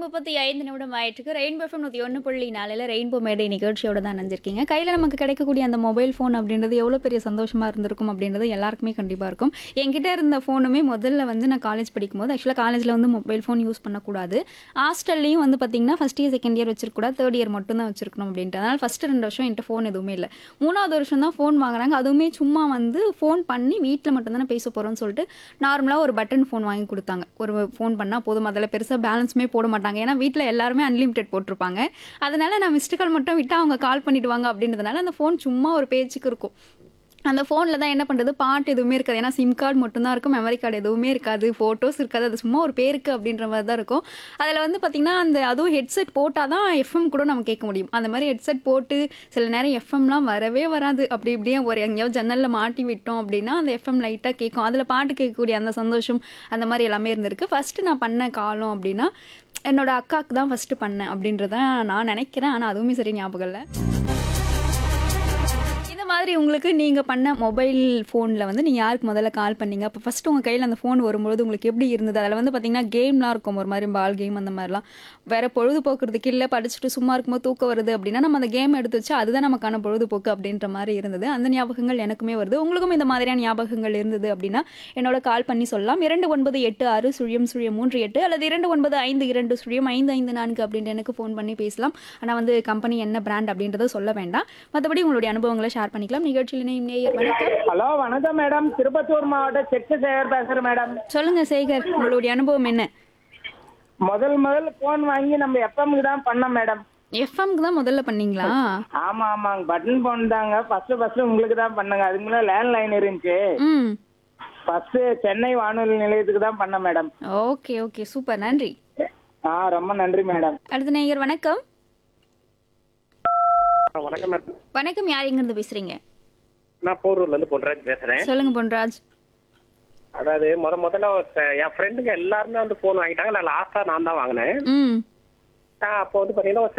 முப்பத்தி ஐந்து நிமிடம் ஆயிட்டுருக்கு ரெயின்போ ஃபோன் நூற்றி ஒன்று புள்ளி நாலில் ரெயின்போ மேடை நிகழ்ச்சியோட தான் நினைஞ்சிருக்கீங்க கையில் நமக்கு கிடைக்கக்கூடிய அந்த மொபைல் ஃபோன் அப்படின்றது எவ்வளோ பெரிய சந்தோஷமாக இருந்திருக்கும் அப்படின்றது எல்லாருக்குமே கண்டிப்பாக இருக்கும் என்கிட்ட இருந்த ஃபோனுமே முதல்ல வந்து நான் காலேஜ் படிக்கும்போது ஆக்சுவலாக காலேஜில் வந்து மொபைல் ஃபோன் யூஸ் பண்ணக்கூடாது ஹாஸ்டல்லையும் வந்து பார்த்தீங்கன்னா ஃபஸ்ட் இயர் செகண்ட் இயர் வச்சிருக்கூடாது தேர்ட் இயர் மட்டும் தான் வச்சிருக்கணும் அப்படின்ட்டு அதனால் ஃபஸ்ட்டு ரெண்டு வருஷம் என்கிட்ட ஃபோன் எதுவுமே இல்லை மூணாவது வருஷம் தான் ஃபோன் வாங்குறாங்க அதுவுமே சும்மா வந்து ஃபோன் பண்ணி வீட்டில் மட்டும்தானே பேச போகிறோம்னு சொல்லிட்டு நார்மலாக ஒரு பட்டன் ஃபோன் வாங்கி கொடுத்தாங்க ஒரு ஃபோன் பண்ணால் போதும் அதில் பெருசாக பேலன்ஸுமே போட மாட்டாங்க ஏன்னா வீட்டில் எல்லாருமே அன்லிமிட்டெட் போட்டிருப்பாங்க அதனால நான் மிஸ்டு கால் மட்டும் விட்டால் அவங்க கால் பண்ணிடுவாங்க அப்படின்றதுனால அந்த ஃபோன் சும்மா ஒரு பேச்சுக்கு இருக்கும் அந்த ஃபோனில் தான் என்ன பண்ணுறது பாட்டு எதுவுமே இருக்காது ஏன்னா சிம் கார்டு மட்டும்தான் இருக்கும் மெமரி கார்டு எதுவுமே இருக்காது ஃபோட்டோஸ் இருக்காது அது சும்மா ஒரு பேருக்கு அப்படின்ற மாதிரி தான் இருக்கும் அதில் வந்து பார்த்திங்கன்னா அந்த அதுவும் ஹெட்செட் போட்டால் தான் எஃப்எம் கூட நம்ம கேட்க முடியும் அந்த மாதிரி ஹெட்செட் போட்டு சில நேரம் எஃப்எம்லாம் வரவே வராது அப்படி இப்படியே ஒரு எங்கேயாவது ஜன்னலில் மாட்டி விட்டோம் அப்படின்னா அந்த எஃப்எம் லைட்டாக கேட்கும் அதில் பாட்டு கேட்கக்கூடிய அந்த சந்தோஷம் அந்த மாதிரி எல்லாமே இருந்திருக்கு ஃபஸ்ட்டு நான் பண்ண காலம் அப்படின்னா என்னோட அக்காவுக்கு தான் ஃபஸ்ட்டு பண்ணேன் அப்படின்றத நான் நினைக்கிறேன் ஆனால் அதுவுமே சரி ஞாபகம் இல்லை இந்த மாதிரி உங்களுக்கு நீங்கள் பண்ண மொபைல் ஃபோனில் வந்து நீங்கள் யாருக்கு முதல்ல கால் பண்ணீங்க அப்போ ஃபஸ்ட்டு உங்கள் கையில் அந்த ஃபோன் வரும்பொழுது உங்களுக்கு எப்படி இருந்தது அதில் வந்து பார்த்தீங்கன்னா கேம்லாம் இருக்கும் ஒரு மாதிரி பால் கேம் அந்த மாதிரிலாம் வேறு பொழுதுபோக்குறதுக்கு இல்லை படிச்சுட்டு சும்மா இருக்கும்போது தூக்கம் வருது அப்படின்னா நம்ம அந்த கேம் எடுத்து வச்சு அதுதான் நமக்கான பொழுதுபோக்கு அப்படின்ற மாதிரி இருந்தது அந்த ஞாபகங்கள் எனக்குமே வருது உங்களுக்கும் இந்த மாதிரியான ஞாபகங்கள் இருந்தது அப்படின்னா என்னோட கால் பண்ணி சொல்லலாம் இரண்டு ஒன்பது எட்டு ஆறு சுழியம் சுழியம் மூன்று எட்டு அல்லது இரண்டு ஒன்பது ஐந்து இரண்டு சுழியம் ஐந்து ஐந்து நான்கு அப்படின்ட்டு எனக்கு ஃபோன் பண்ணி பேசலாம் ஆனால் வந்து கம்பெனி என்ன பிராண்ட் அப்படின்றத சொல்ல வேண்டாம் மற்றபடி உங்களுடைய அனுபவங்களை ஷேர் பண்ணிக்கலாம் நிகழ்ச்சியில் இணையும் நேயர் வணக்கம் ஹலோ வணக்கம் மேடம் திருப்பத்தூர் மாவட்டம் செக்கு சேகர் பேசுறேன் மேடம் சொல்லுங்க சேகர் உங்களுடைய அனுபவம் என்ன முதல் முதல் போன் வாங்கி நம்ம எஃப்எம்க்கு தான் பண்ணோம் மேடம் எஃப்எம்க்கு தான் முதல்ல பண்ணீங்களா ஆமா ஆமாங்க பட்டன் போன் தாங்க ஃபர்ஸ்ட் ஃபர்ஸ்ட் உங்களுக்கு தான் பண்ணுங்க அதுக்கு முன்னாடி லேண்ட் லைன் இருந்துச்சு ம் ஃபர்ஸ்ட் சென்னை வானொலி நிலையத்துக்கு தான் பண்ணேன் மேடம் ஓகே ஓகே சூப்பர் நன்றி ஆ ரொம்ப நன்றி மேடம் அடுத்த நேயர் வணக்கம் வணக்கம் மேடம் வணக்கம் யார் எங்கிருந்து பேசுறீங்க நான் போரூர்ல இருந்து பொன்ராஜ் பேசுறேன் சொல்லுங்க பொன்ராஜ் அதாவது முத முதல்ல ஒரு- என் ஃப்ரெண்டுங்க எல்லாருமே வந்து போன் வாங்கிட்டாங்க நான் லாஸ்டா நான் தான் வாங்கினேன் ம் ஆஹ் அப்போ வந்து பாத்தீங்கன்னா ஒரு